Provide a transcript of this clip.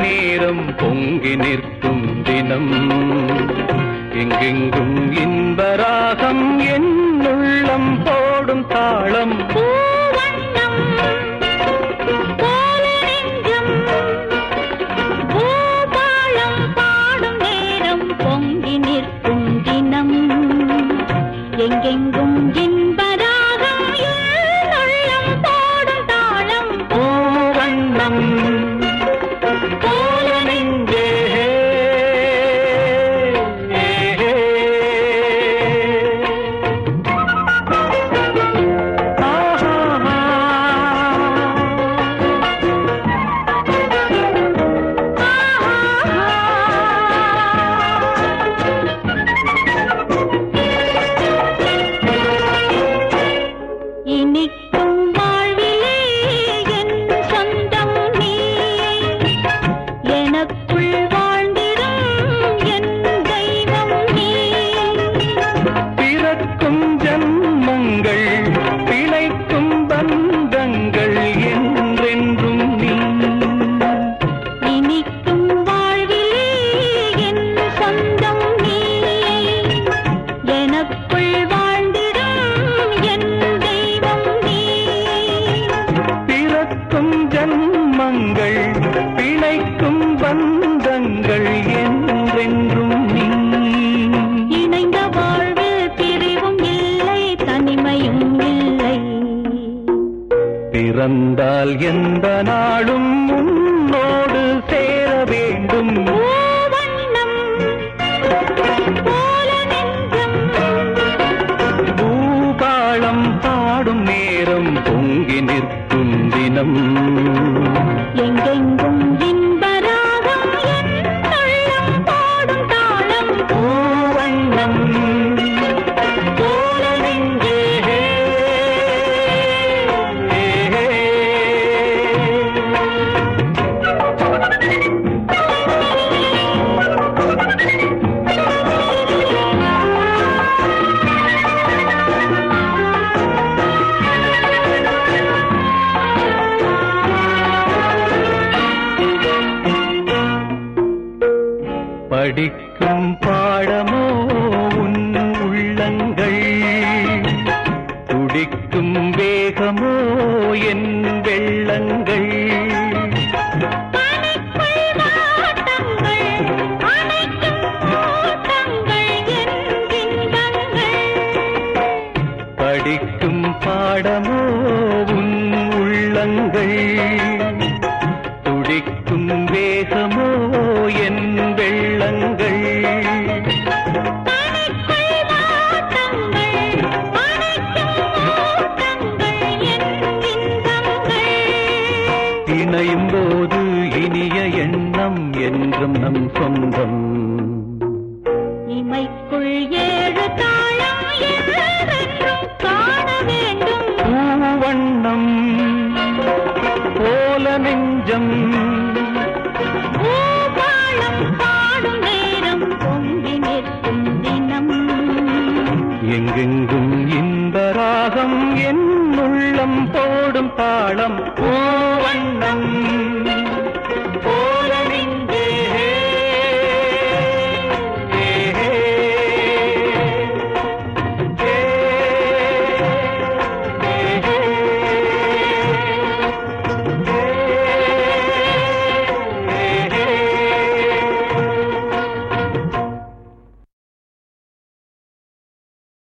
நேரம் பொங்கி நிற்கும் தினம் எங்கெங்கும் இன்பராகம் என் உள்ளம் போடும் தாளம் பூவண்ணம் போல நெஞ்சம் பூபாலம் பாடும் நேரம் பொங்கி நிற்கும் தினம் எங்கெங்கும் இன்பராகம் என் உள்ளம் போடும் தாளம் பூவண்ணம் போல நெஞ்சே இனிக்கும் வாழ்விலே என் சொந்தம் நீ எனக்குள் வாழ்ந்திடும் என் தெய்வம் நீ பிறக்கும் ஜன்மங்கள் பிழைக்கும் பந்தங்கள் என்றென்றும் நீ இனிக்கும் வாழ்விலே என் சொந்தம் நீ எனக்குள் வாழ்ந்திடும் என் தெய்வம் நீ பிறக்கும் ஜன்மங்கள் பிழைக்கும் பந்தங்கள் என்றென்றும் நீ இணைந்த வாழ்வில் பிரிவும் இல்லை தனிமையும் இல்லை பிறந்தால் எந்த நாளும் உன்னோடு சேர வேண்டும் பூவண்ணம் போல நெஞ்சம் பூபாளம் பாடும் நேரம் பொங்கி நிற்கும் தினம் எங்கெங்கும் இன்பராகம் என் உள்ளம் பாடும் தாளம் பூவண்ணம் போல நெஞ்சே படிக்கும் பாடமோ உன் உள்ளங்கள் துடிக்கும் வேகமோ என் வெள்ளங்கள் பனிக்குள் வாட்டங்கள் அணைக்கும் ஓட்டங்கள் என் இன்பங்கள் படிக்கும் பாடமோ உன் உள்ளங்கள் துடிக்கும் வேகமோ என் வெள்ளங்கள் பனிக்குள் வாட்டங்கள் அணைக்கும் ஓட்டங்கள் என் இன்பங்கள் இணையும் போது இனிய எண்ணம் என்றும் நம் சொந்தம்